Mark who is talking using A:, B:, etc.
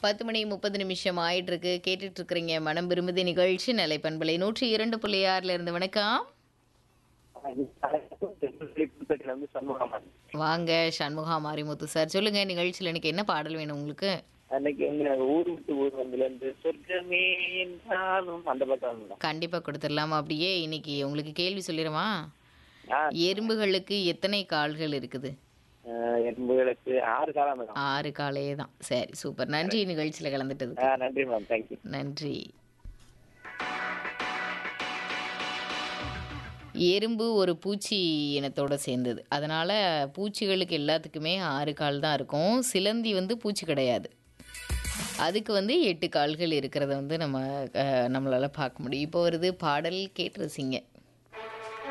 A: பத்து மணி முப்பது நிமிஷம் ஆயிட்டு இருக்கு கேட்டுட்டு இருக்கிறீங்க மனம் விரும்புதி நிகழ்ச்சி நிலை பண்பலை நூற்றி இரண்டு புள்ளி ஆறுல இருந்து வணக்கம்
B: வந்து சண்முகமன்
A: வாங்க சண்முகா மாரிமுத்து சார் சொல்லுங்க நிகழ்ச்சியில் எனக்கு என்ன பாடல் வேணும் உங்களுக்கு
B: அன்னைக்கு எங்க ஊர் விட்டு ஊர் வந்துல இருந்து சொர்க்கமே என்றாலும் அந்த பக்கம் தான்
A: கண்டிப்பா கொடுத்துடலாமா அப்படியே இன்னைக்கு உங்களுக்கு கேள்வி சொல்லிடுமா
B: ஆ,
A: எறும்புகளுக்கு எத்தனை கால்கள் இருக்குது
B: ஆஹ், எறும்புகளுக்கு ஆறு காலம் மேடம்
A: ஆறு காலே தான் சரி சூப்பர் நன்றி நிகழ்ச்சியில் கலந்துட்டது
B: ஆ, நன்றி மேம் தேங்க்யூ
A: நன்றி எறும்பு ஒரு பூச்சி இனத்தோட சேர்ந்தது அதனால் பூச்சிகளுக்கு எல்லாத்துக்குமே ஆறு கால் தான் இருக்கும் சிலந்தி வந்து பூச்சி கிடையாது அதுக்கு வந்து எட்டு கால்கள் இருக்கிறத வந்து நம்ம அஹ், நம்மளால பார்க்க முடியும் இப்போ வருது பாடல் கேட்டு ரசிங்க